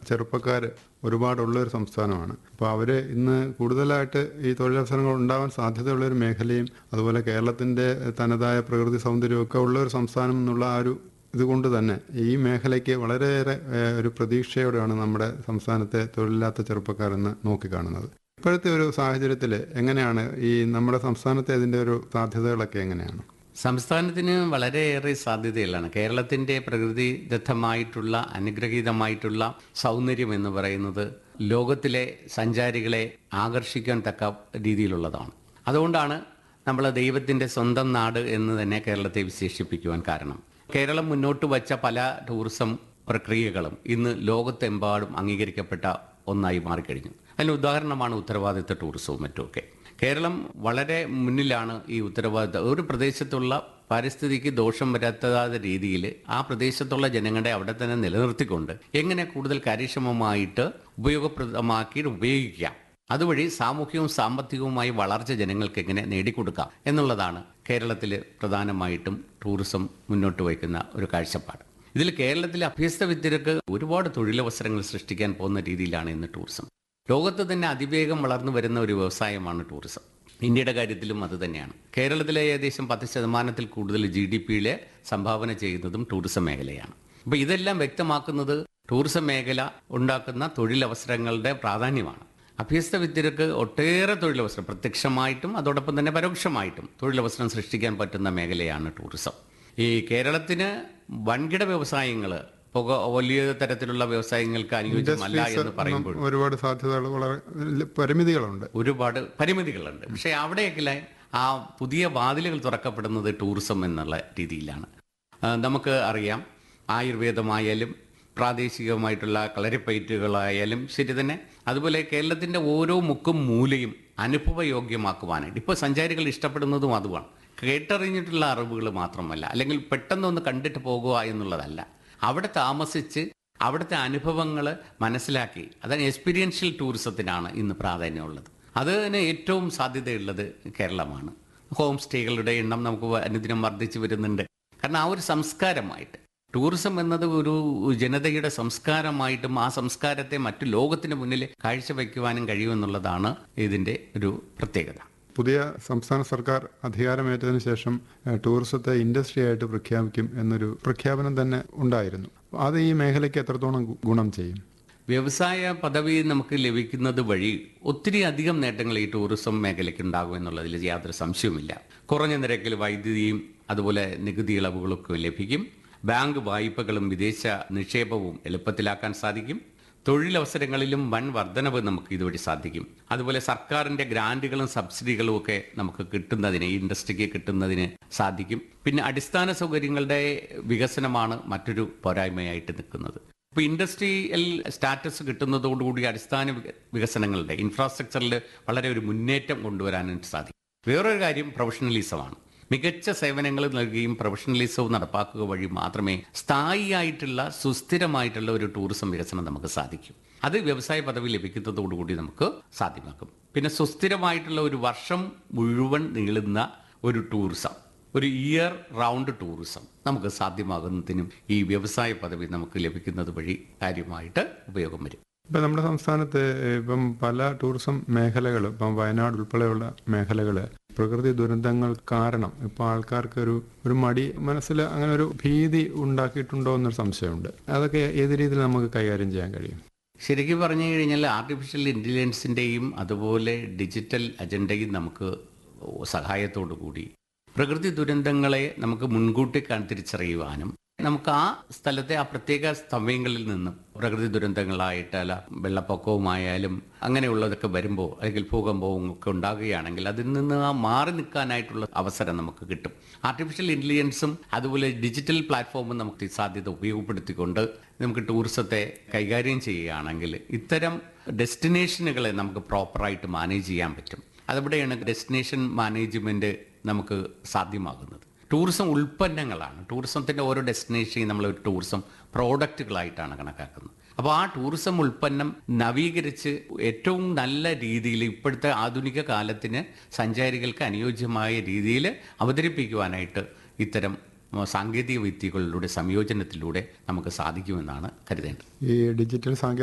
ചെറുപ്പക്കാർ ഒരുപാടുള്ള ഒരു സംസ്ഥാനമാണ് അപ്പോൾ അവർ ഇന്ന് കൂടുതലായിട്ട് ഈ തൊഴിലവസരങ്ങൾ ഉണ്ടാവാൻ സാധ്യതയുള്ള ഒരു മേഖലയും അതുപോലെ കേരളത്തിൻ്റെ തനതായ പ്രകൃതി സൗന്ദര്യമൊക്കെ ഉള്ള ഒരു സംസ്ഥാനം എന്നുള്ള ആ ഒരു ഇതുകൊണ്ട് തന്നെ ഈ മേഖലയ്ക്ക് വളരെയേറെ ഏഹ്, ഒരു പ്രതീക്ഷയോടെയാണ് നമ്മുടെ സംസ്ഥാനത്തെ തൊഴിലില്ലാത്ത ചെറുപ്പക്കാരെന്ന് നോക്കിക്കാണുന്നത് ഇപ്പോഴത്തെ ഒരു സാഹചര്യത്തിൽ എങ്ങനെയാണ് ഈ നമ്മുടെ സംസ്ഥാനത്തെ അതിൻ്റെ ഒരു സാധ്യതകളൊക്കെ എങ്ങനെയാണ് സംസ്ഥാനത്തിന് വളരെയേറെ സാധ്യതകളാണ് കേരളത്തിൻ്റെ പ്രകൃതിദത്തമായിട്ടുള്ള അനുഗ്രഹീതമായിട്ടുള്ള സൗന്ദര്യം എന്ന് പറയുന്നത് ലോകത്തിലെ സഞ്ചാരികളെ ആകർഷിക്കാൻ തക്ക രീതിയിലുള്ളതാണ് അതുകൊണ്ടാണ് നമ്മൾ ദൈവത്തിൻ്റെ സ്വന്തം നാട് എന്ന് തന്നെ കേരളത്തെ വിശേഷിപ്പിക്കുവാൻ കാരണം കേരളം മുന്നോട്ട് വച്ച പല ടൂറിസം പ്രക്രിയകളും ഇന്ന് ലോകത്തെമ്പാടും അംഗീകരിക്കപ്പെട്ട ഒന്നായി മാറിക്കഴിഞ്ഞു അതിന് ഉദാഹരണമാണ് ഉത്തരവാദിത്ത ടൂറിസവും മറ്റുമൊക്കെ കേരളം വളരെ മുന്നിലാണ് ഈ ഉത്തരവാദിത്ത ഒരു പ്രദേശത്തുള്ള പരിസ്ഥിതിക്ക് ദോഷം വരാത്ത രീതിയിൽ ആ പ്രദേശത്തുള്ള ജനങ്ങളെ അവിടെ തന്നെ നിലനിർത്തിക്കൊണ്ട് എങ്ങനെ കൂടുതൽ കാര്യക്ഷമമായിട്ട് ഉപയോഗപ്രദമാക്കി ഉപയോഗിക്കാം അതുവഴി സാമൂഹികവും സാമ്പത്തികവുമായി വളർച്ച ജനങ്ങൾക്ക് എങ്ങനെ നേടിക്കൊടുക്കാം എന്നുള്ളതാണ് കേരളത്തിൽ പ്രധാനമായിട്ടും ടൂറിസം മുന്നോട്ട് വയ്ക്കുന്ന ഒരു കാഴ്ചപ്പാട് ഇതിൽ കേരളത്തിലെ അഭ്യസ്ത വിദ്യർക്ക് ഒരുപാട് തൊഴിലവസരങ്ങൾ സൃഷ്ടിക്കാൻ പോകുന്ന രീതിയിലാണ് ഇന്ന് ടൂറിസം ലോകത്ത് തന്നെ അതിവേഗം വളർന്നു വരുന്ന ഒരു വ്യവസായമാണ് ടൂറിസം ഇന്ത്യയുടെ കാര്യത്തിലും അത് തന്നെയാണ് കേരളത്തിലെ ഏകദേശം പത്ത് ശതമാനത്തിൽ കൂടുതൽ ജി ഡി പിയിലെ സംഭാവന ചെയ്യുന്നതും ടൂറിസം മേഖലയാണ് അപ്പോൾ ഇതെല്ലാം വ്യക്തമാക്കുന്നത് ടൂറിസം മേഖല ഉണ്ടാക്കുന്ന തൊഴിലവസരങ്ങളുടെ പ്രാധാന്യമാണ് അഭ്യസ്ത വിദ്യർക്ക് ഒട്ടേറെ തൊഴിലവസരം പ്രത്യക്ഷമായിട്ടും അതോടൊപ്പം തന്നെ പരോക്ഷമായിട്ടും തൊഴിലവസരം സൃഷ്ടിക്കാൻ പറ്റുന്ന മേഖലയാണ് ടൂറിസം ഈ കേരളത്തിന് വൻകിട വ്യവസായങ്ങൾ പുക വലിയ തരത്തിലുള്ള വ്യവസായങ്ങൾക്ക് അനുയോജ്യമല്ല എന്ന് പറയുമ്പോൾ ഒരുപാട് സാധ്യതകൾ വളരെ പരിമിതികളുണ്ട് ഒരുപാട് പരിമിതികളുണ്ട് പക്ഷേ അവിടെയൊക്കെ ആ പുതിയ വാതിലുകൾ തുറക്കപ്പെടുന്നത് ടൂറിസം എന്നുള്ള രീതിയിലാണ് ആ, നമുക്ക് അറിയാം ആയുർവേദമായാലും പ്രാദേശികമായിട്ടുള്ള കളരിപ്പയറ്റുകളായാലും ശരി തന്നെ അതുപോലെ കേരളത്തിൻ്റെ ഓരോ മുക്കും മൂലയും അനുഭവയോഗ്യമാക്കുവാനായിട്ട് ഇപ്പോൾ സഞ്ചാരികൾ ഇഷ്ടപ്പെടുന്നതും അതുമാണ് കേട്ടറിഞ്ഞിട്ടുള്ള അറിവുകൾ മാത്രമല്ല അല്ലെങ്കിൽ പെട്ടെന്നൊന്ന് കണ്ടിട്ട് പോകുക എന്നുള്ളതല്ല അവിടെ താമസിച്ച് അവിടുത്തെ അനുഭവങ്ങൾ മനസ്സിലാക്കി അതാണ് എക്സ്പീരിയൻഷ്യൽ ടൂറിസത്തിനാണ് ഇന്ന് പ്രാധാന്യമുള്ളത് അതിന് ഏറ്റവും സാധ്യതയുള്ളത് കേരളമാണ് ഹോം സ്റ്റേകളുടെ എണ്ണം നമുക്ക് അനുദിനം വർദ്ധിച്ചു വരുന്നുണ്ട് കാരണം ആ ഒരു സംസ്കാരമായിട്ട് ടൂറിസം എന്നത് ഒരു ജനതയുടെ സംസ്കാരമായിട്ടും ആ സംസ്കാരത്തെ മറ്റു ലോകത്തിന് മുന്നിൽ കാഴ്ചവെക്കുവാനും കഴിയുമെന്നുള്ളതാണ് ഇതിൻ്റെ ഒരു പ്രത്യേകത പുതിയ സംസ്ഥാന സർക്കാർ അധികാരമേറ്റതിനു ശേഷം ഏഹ്, ടൂറിസത്തെ ഇൻഡസ്ട്രി ആയിട്ട് പ്രഖ്യാപിക്കും എന്നൊരു പ്രഖ്യാപനം തന്നെ ഉണ്ടായിരുന്നു അത് ഈ മേഖലയ്ക്ക് എത്രത്തോളം ഗു- ഗുണം ചെയ്യും വ്യവസായ പദവി നമുക്ക് ലഭിക്കുന്നത് വഴി ഒത്തിരി അധികം നേട്ടങ്ങൾ ഈ ടൂറിസം മേഖലയ്ക്ക് ഉണ്ടാകും എന്നുള്ളതിൽ യാതൊരു സംശയവുമില്ല കുറഞ്ഞ നിരക്കിൽ വൈദ്യുതിയും അതുപോലെ നികുതി ഇളവുകളൊക്കെ ലഭിക്കും ബാങ്ക് വായ്പകളും വിദേശ നിക്ഷേപവും എളുപ്പത്തിലാക്കാൻ സാധിക്കും തൊഴിലവസരങ്ങളിലും വൻ വർധനവ് നമുക്ക് ഇതുവഴി സാധിക്കും അതുപോലെ സർക്കാരിന്റെ ഗ്രാന്റുകളും സബ്സിഡികളും ഒക്കെ നമുക്ക് കിട്ടുന്നതിന് ഈ ഇൻഡസ്ട്രിക്ക് കിട്ടുന്നതിന് സാധിക്കും പിന്നെ അടിസ്ഥാന സൗകര്യങ്ങളുടെ വികസനമാണ് മറ്റൊരു പോരായ്മയായിട്ട് നിൽക്കുന്നത് ഇപ്പോൾ ഇൻഡസ്ട്രിയൽ സ്റ്റാറ്റസ് കിട്ടുന്നതോടുകൂടി അടിസ്ഥാന വിക- വികസനങ്ങളുടെ ഇൻഫ്രാസ്ട്രക്ചറിൽ വളരെ ഒരു മുന്നേറ്റം കൊണ്ടുവരാനായിട്ട് സാധിക്കും വേറൊരു കാര്യം പ്രൊഫഷണലിസമാണ് മികച്ച സേവനങ്ങൾ നൽകുകയും പ്രൊഫഷണലിസവും നടപ്പാക്കുക വഴി മാത്രമേ സ്ഥായിയായിട്ടുള്ള സുസ്ഥിരമായിട്ടുള്ള ഒരു ടൂറിസം വികസനം നമുക്ക് സാധിക്കും അത് വ്യവസായ പദവി ലഭിക്കുന്നതോടുകൂടി നമുക്ക് സാധ്യമാക്കും പിന്നെ സുസ്ഥിരമായിട്ടുള്ള ഒരു വർഷം മുഴുവൻ നീളുന്ന ഒരു ടൂറിസം ഒരു ഇയർ റൗണ്ട് ടൂറിസം നമുക്ക് സാധ്യമാകുന്നതിനും ഈ വ്യവസായ പദവി നമുക്ക് ലഭിക്കുന്നത് വഴി കാര്യമായിട്ട് ഉപയോഗം വരും ഇപ്പം നമ്മുടെ സംസ്ഥാനത്ത് ഇപ്പം പല ടൂറിസം മേഖലകൾ ഇപ്പം വയനാട് ഉൾപ്പെടെയുള്ള മേഖലകൾ പ്രകൃതി ദുരന്തങ്ങൾ കാരണം ഇപ്പം ആൾക്കാർക്ക് ഒരു ഒരു മടി മനസ്സിൽ അങ്ങനെ ഒരു ഭീതി ഉണ്ടാക്കിയിട്ടുണ്ടോ എന്നൊരു സംശയമുണ്ട് അതൊക്കെ ഏത് രീതിയിൽ നമുക്ക് കൈകാര്യം ചെയ്യാൻ കഴിയും ശരിക്കും പറഞ്ഞു കഴിഞ്ഞാൽ ആർട്ടിഫിഷ്യൽ ഇൻ്റലിജൻസിൻ്റെയും അതുപോലെ ഡിജിറ്റൽ അജണ്ടയും നമുക്ക് സഹായത്തോടു കൂടി പ്രകൃതി ദുരന്തങ്ങളെ നമുക്ക് മുൻകൂട്ടി കൺ- തിരിച്ചറിയുവാനും നമുക്ക് ആ സ്ഥലത്തെ ആ പ്രത്യേക സമയങ്ങളിൽ നിന്നും പ്രകൃതി ദുരന്തങ്ങളായിട്ട് അല്ല വെള്ളപ്പൊക്കവുമായാലും അങ്ങനെയുള്ളതൊക്കെ വരുമ്പോൾ അല്ലെങ്കിൽ ഭൂകമ്പവും ഒക്കെ ഉണ്ടാകുകയാണെങ്കിൽ അതിൽ നിന്ന് ആ മാറി നിൽക്കാനായിട്ടുള്ള അവസരം നമുക്ക് കിട്ടും ആർട്ടിഫിഷ്യൽ ഇൻ്റലിജൻസും അതുപോലെ ഡിജിറ്റൽ പ്ലാറ്റ്ഫോമും നമുക്ക് ഈ സാധ്യത ഉപയോഗപ്പെടുത്തിക്കൊണ്ട് നമുക്ക് ടൂറിസത്തെ കൈകാര്യം ചെയ്യുകയാണെങ്കിൽ ഇത്തരം ഡെസ്റ്റിനേഷനുകളെ നമുക്ക് പ്രോപ്പറായിട്ട് മാനേജ് ചെയ്യാൻ പറ്റും അതിവിടെയാണ് ഡെസ്റ്റിനേഷൻ മാനേജ്മെൻറ്റ് നമുക്ക് സാധ്യമാകുന്നത് ടൂറിസം ഉൽപ്പന്നങ്ങളാണ് ടൂറിസത്തിൻ്റെ ഓരോ ഡെസ്റ്റിനേഷനെയും നമ്മൾ ഒരു ടൂറിസം പ്രോഡക്റ്റുകളായിട്ടാണ് കണക്കാക്കുന്നത് അപ്പോൾ ആ ടൂറിസം ഉൽപ്പന്നം നവീകരിച്ച് ഏറ്റവും നല്ല രീതിയിൽ ഇപ്പോഴത്തെ ആധുനിക കാലത്തിന് സഞ്ചാരികൾക്ക് അനുയോജ്യമായ രീതിയിൽ അവതരിപ്പിക്കുവാനായിട്ട് ഇത്തരം ഉം, സാങ്കേതിക വിദ്യകളിലൂടെ സംയോജനത്തിലൂടെ നമുക്ക് സാധിക്കുമെന്നാണ് കരുതേണ്ടത് ഈ ഡിജിറ്റൽ സാങ്കേതിക